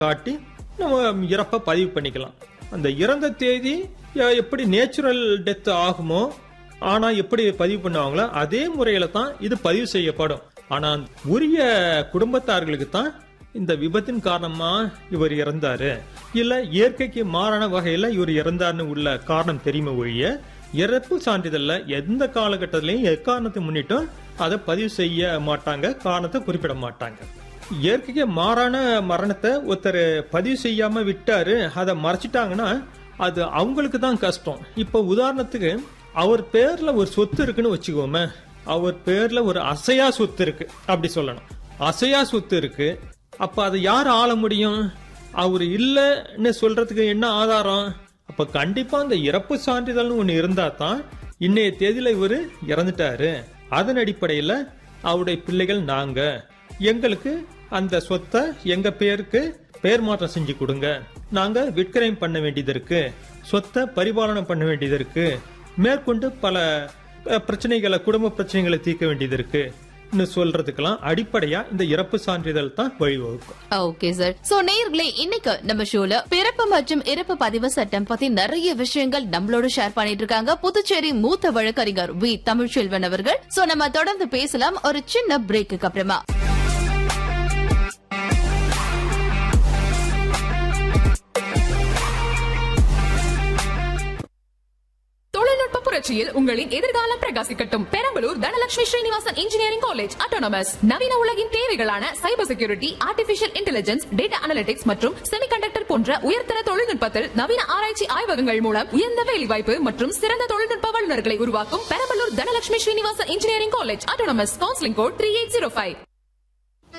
காட்டி நம்ம இறப்பை பதிவு பண்ணிக்கலாம் அந்த இறந்த தேதி எ- எப்படி நேச்சுரல் டெத் ஆகுமோ ஆனா எப்படி பதிவு பண்ணுவாங்களோ அதே முறையில தான் இது பதிவு செய்யப்படும் ஆனா உரிய குடும்பத்தார்களுக்கு தான் இந்த விபத்தின் காரணமா இவர் இறந்தாரு இல்ல இயற்கைக்கு மாறான வகையில இவர் இறந்தாருன்னு உள்ள காரணம் தெரியுமே ஒழிய இறப்பு சான்றிதழ்ல எந்த காலகட்டத்திலையும் எக்காரணத்தை முன்னிட்டும் அதை பதிவு செய்ய மாட்டாங்க காரணத்தை குறிப்பிட மாட்டாங்க இயற்கைக்கு மாறான மரணத்தை ஒருத்தர் பதிவு செய்யாம விட்டாரு அதை மறைச்சிட்டாங்கன்னா அது அவங்களுக்கு தான் கஷ்டம் இப்போ உதாரணத்துக்கு அவர் பேர்ல ஒரு சொத்து இருக்குன்னு வச்சுக்கோமே அவர் பேர்ல ஒரு அசையா சொத்து இருக்கு அப்படி சொல்லணும் அசையா சொத்து இருக்கு அப்ப அதை யார் ஆள முடியும் அவர் இல்லைன்னு சொல்றதுக்கு என்ன ஆதாரம் அப்ப கண்டிப்பா அந்த இறப்பு சான்றிதழ்னு ஒண்ணு இருந்தா தான் இன்னைய தேதியில இவரு இறந்துட்டாரு அதன் அடிப்படையில அவருடைய பிள்ளைகள் நாங்க எங்களுக்கு அந்த சொத்தை எங்க பேருக்கு பெயர் மாற்றம் செஞ்சு கொடுங்க நாங்க விற்கிரயம் பண்ண வேண்டியது இருக்கு சொத்தை பரிபாலனம் பண்ண வேண்டியது இருக்கு மேற்கொண்டு பல அஹ், பிரச்சனைகளை குடும்ப பிரச்சனைகளை தீர்க்க வேண்டியது இருக்கு சொல்றதுக்கெல்லாம் அடிப்படையா இந்த இறப்பு சான்றிதழ் தான் வழிவகுக்கும் ஓகே சார் சோ நேயர்களே இன்னைக்கு நம்ம ஷோல பிறப்பு மற்றும் இறப்பு பதிவு சட்டம் பத்தி நிறைய விஷயங்கள் நம்மளோட ஷேர் பண்ணிட்டு இருக்காங்க புதுச்சேரி மூத்த வழக்கறிஞர் வி தமிழ்ச்செல்வன் அவர்கள் சோ நம்ம தொடர்ந்து பேசலாம் ஒரு சின்ன பிரேக்குக்கு அப்புறமா தொழில்நுட்ப புரட்சியில் உங்களின் எதிர்காலம் பிரகாசிக்கட்டும் Perambalur Dhanalakshmi Srinivasan engineering college autonomous நவீன உலகின் தேவைகளான cyber security artificial intelligence data analytics மற்றும் செமிகண்டக்டர் போன்ற உயர்தர தொழில்நுட்பத்தில் நவீன ஆராய்ச்சி ஆய்வகங்கள் மூலம் உயர்ந்த வேலைவாய்ப்பு மற்றும் சிறந்த தொழில்நுட்ப வல்லுநர்களை உருவாக்கும் Perambalur Dhanalakshmi Srinivasan engineering college autonomous counselling code three eight zero five